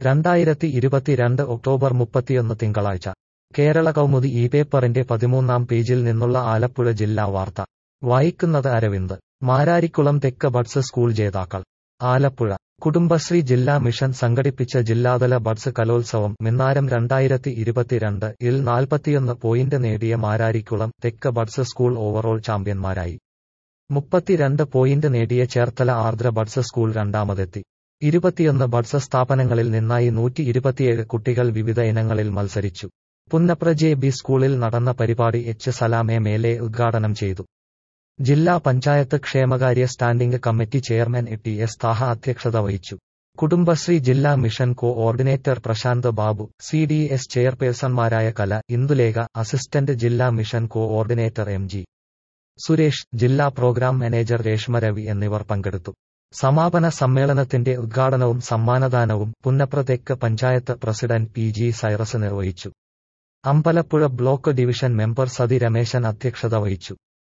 രണ്ടായിരത്തി ഇരുപത്തിരണ്ട് ഒക്ടോബർ മുപ്പത്തിയൊന്ന് തിങ്കളാഴ്ച കേരള കൗമുദി ഈ പേപ്പറിന്റെ പതിമൂന്നാം പേജിൽ നിന്നുള്ള ആലപ്പുഴ ജില്ലാ വാർത്ത വായിക്കുന്നത് അരവിന്ദ് മാരാരിക്കുളം തെക്ക് ബഡ്സ് സ്കൂൾ ജേതാക്കൾ ആലപ്പുഴ കുടുംബശ്രീ ജില്ലാ മിഷൻ സംഘടിപ്പിച്ച ജില്ലാതല ബഡ്സ് കലോത്സവം മിന്നാരം രണ്ടായിരത്തി ഇരുപത്തിരണ്ട് ഇൽ നാൽപ്പത്തിയൊന്ന് പോയിന്റ് നേടിയ മാരാരിക്കുളം തെക്ക് ബഡ്സ് സ്കൂൾ ഓവറോൾ ചാമ്പ്യന്മാരായി മുപ്പത്തിരണ്ട് പോയിന്റ് നേടിയ ചേർത്തല ആർദ്ര ബഡ്സ് സ്കൂൾ രണ്ടാമതെത്തി ഇരുപത്തിയൊന്ന് ബഡ്സ് സ്ഥാപനങ്ങളിൽ നിന്നായി നൂറ്റി ഇരുപത്തിയേഴ് കുട്ടികൾ വിവിധ ഇനങ്ങളിൽ മത്സരിച്ചു പുന്നപ്ര ജെ ബി സ്കൂളിൽ നടന്ന പരിപാടി H Salam M L A ഉദ്ഘാടനം ചെയ്തു ജില്ലാ പഞ്ചായത്ത് ക്ഷേമകാര്യ standing committee chairman A T S Thaha അധ്യക്ഷത വഹിച്ചു കുടുംബശ്രീ ജില്ലാ mission coordinator Prasanth Babu C D S ചെയർപേഴ്സൺമാരായ കല ഇന്ദുലേഖ അസിസ്റ്റന്റ് ജില്ലാ mission coordinator M G Suresh ജില്ലാ പ്രോഗ്രാം മാനേജർ രേഷ്മ രവി എന്നിവർ പങ്കെടുത്തു സമാപന സമ്മേളനത്തിന്റെ ഉദ്ഘാടനവും സമ്മാനദാനവും പുന്നപ്ര തെക്ക് panchayat president P G Cyrus നിർവഹിച്ചു Ambalappuzha block division member Sathi Rameshan അധ്യക്ഷത വഹിച്ചു